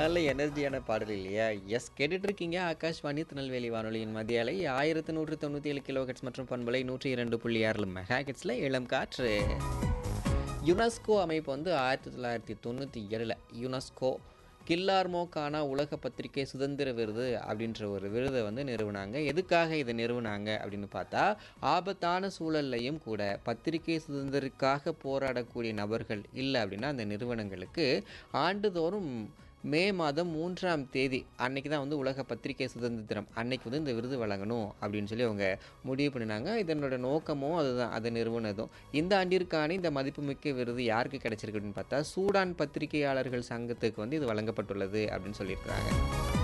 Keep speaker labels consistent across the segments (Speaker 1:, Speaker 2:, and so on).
Speaker 1: நல்ல எனர்ஜியான பாடல் இல்லையா எஸ் கேட்டுட்டு இருக்கீங்க ஆகாஷ்வாணி திருநெல்வேலி வானொலியின் மத்திய அலை ஆயிரத்து நூற்று தொண்ணூற்றி ஏழு கிலோ மற்றும் பண்பலை நூற்றி இரண்டு புள்ளி ஆறு மெகா ஹெட்ஸில் இளம் காற்று யுனெஸ்கோ அமைப்பு வந்து ஆயிரத்தி தொள்ளாயிரத்தி தொண்ணூற்றி ஏழில் யுனெஸ்கோ கில்லார்மோ கானா உலக பத்திரிகை சுதந்திர விருது அப்படின்ற ஒரு விருதை வந்து நிறுவனாங்க எதுக்காக இதை நிறுவனாங்க அப்படின்னு பார்த்தா ஆபத்தான சூழல்லையும் கூட பத்திரிகை சுதந்திரக்காக போராடக்கூடிய நபர்கள் இல்லை அப்படின்னா அந்த நிறுவனங்களுக்கு ஆண்டுதோறும் மே மாதம் மூன்றாம் தேதி அன்னைக்கு தான் வந்து உலக பத்திரிகை சுதந்திர தினம் அன்னைக்கு வந்து இந்த விருது வழங்கணும் அப்படின்னு சொல்லி அவங்க முடிவு பண்ணினாங்க இதனோட நோக்கமும் அதுதான் அதை நிறுவனதும் இந்த ஆண்டிற்கான இந்த மதிப்புமிக்க விருது யாருக்கு கிடைச்சிருக்கு அப்படின்னு பார்த்தா சூடான் பத்திரிகையாளர்கள் சங்கத்துக்கு வந்து இது வழங்கப்பட்டுள்ளது அப்படின்னு சொல்லியிருக்கிறாங்க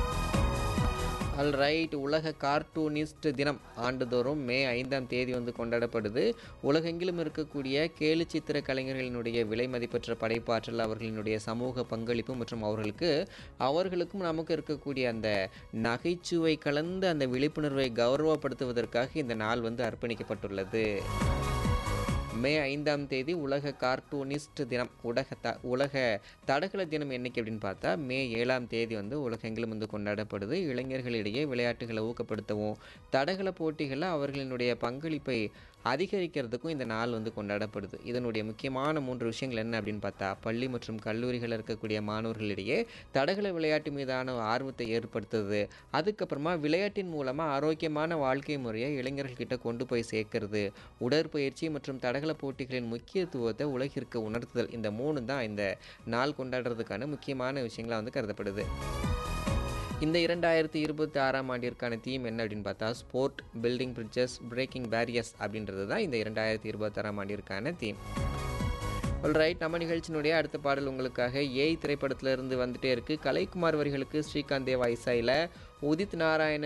Speaker 1: ஆல் ரைட் உலக கார்ட்டூனிஸ்ட் தினம் ஆண்டுதோறும் மே ஐந்தாம் தேதி வந்து கொண்டாடப்படுது உலகெங்கிலும் இருக்கக்கூடிய கேலிச்சித்திர கலைஞர்களினுடைய விலை மதிப்பற்ற படைப்பாற்றல் அவர்களினுடைய சமூக பங்களிப்பு மற்றும் அவர்களுக்கு அவர்களுக்கும் நமக்கு இருக்கக்கூடிய அந்த நகைச்சுவை கலந்த அந்த விழிப்புணர்வை கௌரவப்படுத்துவதற்காக இந்த நாள் வந்து அர்ப்பணிக்கப்பட்டுள்ளது மே ஐந்தாம் தேதி உலக கார்ட்டூனிஸ்ட் தினம் உலக த உலக தடகள தினம் என்னைக்கு அப்படின்னு பார்த்தா மே ஏழாம் தேதி வந்து உலகெங்கிலும் வந்து கொண்டாடப்படுது இளைஞர்களிடையே விளையாட்டுகளை ஊக்கப்படுத்தவும் தடகள போட்டிகளில் அவர்களினுடைய பங்களிப்பை அதிகரிக்கிறதுக்கும் இந்த நாள் வந்து கொண்டாடப்படுது இதனுடைய முக்கியமான மூன்று விஷயங்கள் என்ன அப்படின்னு பார்த்தா பள்ளி மற்றும் கல்லூரிகளில் இருக்கக்கூடிய மாணவர்களிடையே தடகள விளையாட்டு மீதான ஆர்வத்தை ஏற்படுத்துறது அதுக்கப்புறமா விளையாட்டின் மூலமாக ஆரோக்கியமான வாழ்க்கை முறையை இளைஞர்கள்கிட்ட கொண்டு போய் சேர்க்கறது உடற்பயிற்சி மற்றும் தடகள போட்டிகளின் முக்கியத்துவத்தை உலகிற்கு உணர்த்துதல் இந்த மூணு தான் இந்த நாள் கொண்டாடுறதுக்கான முக்கியமான விஷயங்களாக வந்து கருதப்படுது இந்த இரண்டாயிரத்தி இருபத்தி ஆறாம் ஆண்டிற்கான தீம் என்ன அப்படின்னு பார்த்தா sport building bridges breaking barriers அப்படின்றது தான் இந்த இரண்டாயிரத்தி இருபத்தாறாம் ஆண்டிற்கான தீம் ரைட் நம்ம நிகழ்ச்சியினுடைய அடுத்த பாடல் உங்களுக்காக ஏய் திரைப்படத்துல இருந்து வந்துட்டே இருக்கு கலைக்குமார் வரிகளுக்கு ஸ்ரீகாந்த் தேவா இசையில் உதித் நாராயணன்